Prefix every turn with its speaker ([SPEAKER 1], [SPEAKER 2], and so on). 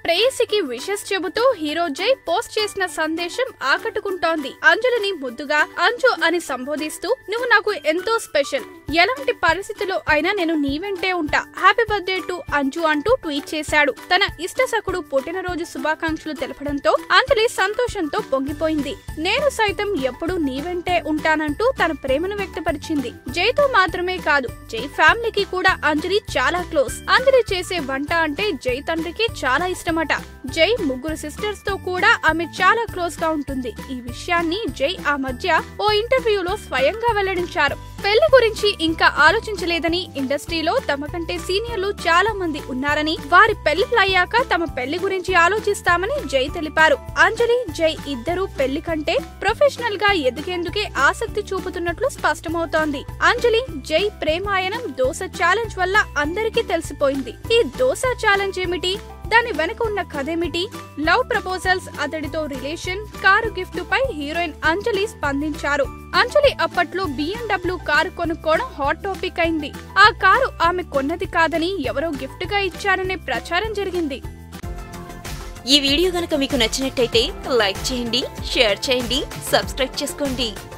[SPEAKER 1] ప్రేయసికి wishes చెబుతూ hero Jai post చేసిన సందేశం ఆకట్టుకుంటోంది అంజలిని ముద్దుగా అంజు అని సంబోధిస్తూ నువ్వు నాకు ఎంతో స్పెషల్ ఎలాంటి పరిస్థితిలో అయినా నేను నీ వెంటే ఉంటా హ్యాపీ బర్త్డే టు అంజు అంటూ ట్వీట్ చేశాడు తన ఇష్ట సకుడు పుట్టినరోజు శుభాకాంక్షలు తెలపడంతో అంజలి సంతోషంతో పొంగిపోయింది నేను సైతం ఎప్పుడూ నీ వెంటే ఉంటానంటూ తన ప్రేమను వ్యక్తపరిచింది జైతో మాత్రమే కాదు జై ఫ్యామిలీకి కూడా అంజలి చాలా క్లోజ్ అంజలి చేసే వంట అంటే జై తండ్రికి చాలా ఇష్టమట జై ముగ్గురు సిస్టర్స్ తో కూడా ఆమె చాలా క్లోజ్ గా ఉంటుంది ఈ విషయాన్ని జై ఆ మధ్య ఓ ఇంటర్వ్యూలో స్వయంగా వెల్లడించారు పెళ్లి గురించి ఇంకా ఆలోచించలేదని ఇండస్ట్రీలో తమ కంటే సీనియర్లు చాలా మంది ఉన్నారని వారి పెళ్లిళ్ళయ్యాక తమ పెళ్లి గురించి ఆలోచిస్తామని జై తెలిపారు అంజలి జై ఇద్దరూ పెళ్లి కంటే ప్రొఫెషనల్ గా ఎదిగేందుకే ఆసక్తి చూపుతున్నట్లు స్పష్టమవుతోంది అంజలి జై ప్రేమాయణం దోశ ఛాలెంజ్ వల్ల అందరికీ తెలిసిపోయింది ఈ దోశ ఛాలెంజ్ ఏమిటి దాని వెనక ఉన్న కథేమిటి లవ్ ప్రపోజల్స్ అతడితో రిలేషన్ కారు గిఫ్ట్ పై హీరోయిన్ అంజలి స్పందించారు అంజలి అప్పట్లో బిఎండబ్ల్యూ కారు కొనుక్కోవడం హాట్ టాపిక్ అయింది ఆ కారు ఆమె కొన్నది కాదని ఎవరో గిఫ్ట్ గా ఇచ్చారనే ప్రచారం జరిగింది
[SPEAKER 2] ఈ వీడియో గనక మీకు నచ్చినట్టయితే లైక్ చేయండి షేర్ చేయండి సబ్స్క్రైబ్ చేసుకోండి